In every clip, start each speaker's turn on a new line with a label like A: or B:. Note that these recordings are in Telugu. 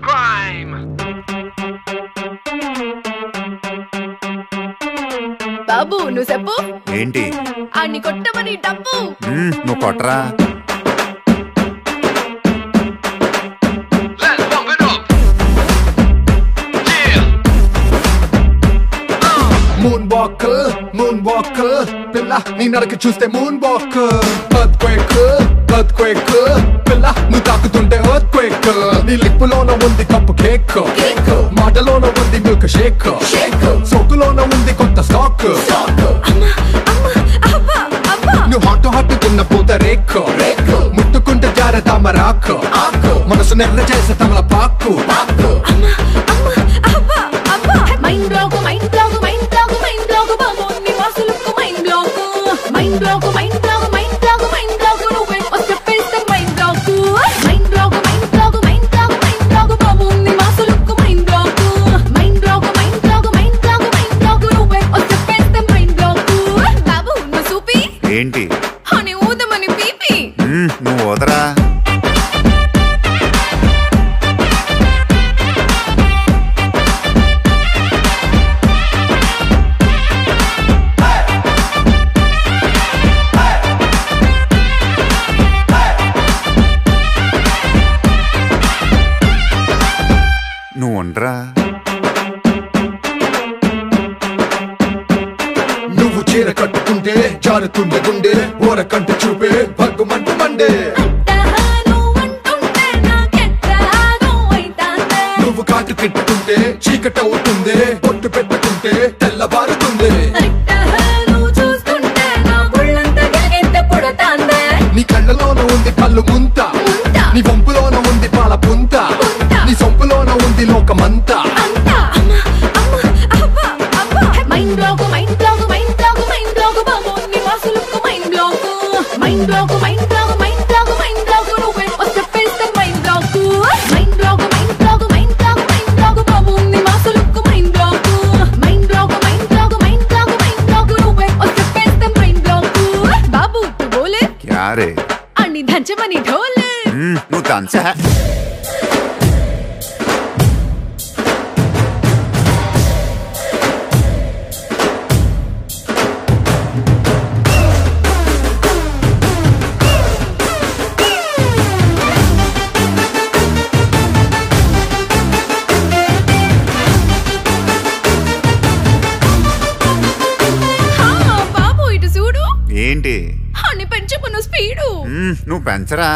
A: crime.
B: బాబు నువ్వు చెప్పు
C: ఏంటి
B: ఆడిని కొట్టమని డబ్బు
C: మ్మ్, నువ్వు కొట్టరా
A: Let's bump it up. Yeah.
D: Moonwalk moonwalk పిల్ల నీ నడక చూస్తే moonwalk earthquake earthquake పిల్ల నువ్వు తాకుతుంటే ఎర్త్ క్వేక్ నీ లిప్పులోన ఉంది కప్పు కేక్ మాటలోన ఉంది మిల్క్ షేక్ సోకులోన ఉంది కొత్త స్టాక్
B: అబ్బా అబ్బా
D: నువ్వు హాట్ హాట్ తిన్న పూత రేక్ ముట్టుకుంటే జార తామరాకు మనసు నెర్ర చేసే తమల పాకు
B: అబ్బా అబ్బా mind block mind block mind block mind block బాబు నీ మాసులకు mind block mind block mind block mind block mind block నువ్వే వస్తే పేస్తే mind block mind block mind block mind block mind block బాబు నీ మాసులకు mind block mind block mind block mind block mind block నువ్వే వస్తే పేస్తే మైండ్ బ్లాక్ బాబు నువ్వు సూపి
C: ఏంటి
B: అని ఊదమని పీపి
C: మ్మ్, నువ్వు వదరా నువ్వు ఉండరా
D: నువ్వు చీర కట్టుకుంటే జారుతుండే గుండె ఓర కంటి చూపే భగ్గుమంటు మండే
B: అట్టహాను అంటుంటే నాకెట్టహాను అయితాందే
D: నువ్వు కాటు కెట్టుకుంటే చీకటవుతుంది పొట్టు పెట్టుకుంటే తెల్లబారుతుంది
B: అట్టహాను చూస్తుంటే నా గుళ్ళంతా గిలిగింత పుడతాందే
D: నీ కళ్ళలోన ఉంది పళ్ళు ముంత
B: ముంత.
D: నీ వంపులోన ఉంది పాల పుంత
B: పుంత.
D: నీ సొంపులోన ఉంది లోకమంతా
B: అంతా అమ్మ అమ్మ అబ్బా అబ్బా mind block mind block mind block mind block బాబు నీ మాసులకు mind block mind block mind block mind block mind block నువ్వే వస్తే పేస్తే mind block mind block mind block mind block mind block బాబు నీ మాసులకు mind block mind block mind block mind block mind block నువ్వే వస్తే పేస్తే మైండ్ బ్లాక్ బాబు తు బోలే
C: క్యారే
B: అన్ని దంచమని ఢోలే
C: మ్మ్, నువ్వు తంచా
B: హా బాబు ఇటు చూడు
C: ఏంటి
B: అని పెంచుకున్న స్పీడు
C: మ్మ్, నువ్వు పెంచరా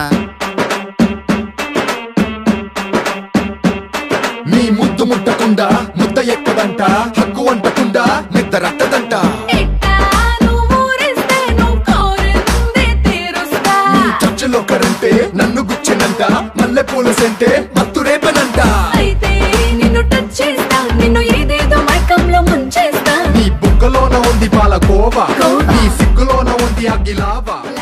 D: నీ ముద్దు ముట్టకుండా ముద్ద ఎక్కదంట హక్కు అంటకుండా నిద్ర రట్టదంట
B: ఎట్టా నువ్వు ఊరిస్తే నువ్వు కోరిందే తీరుస్తా
D: నీ చర్చలో కరంటే నన్ను గుచ్చినంట మల్లె పూల సెంటే మత్తు రేపనంట
B: అయితే నిన్ను టచ్ చేస్తా నిన్ను ఏదేదో మైకంలో ముంచేస్తా
D: నీ బుగ్గలోన ఉంది పాల కోవ
B: కోవ.
D: నీ సిగ్గులోన ఉంది అగ్గిలావ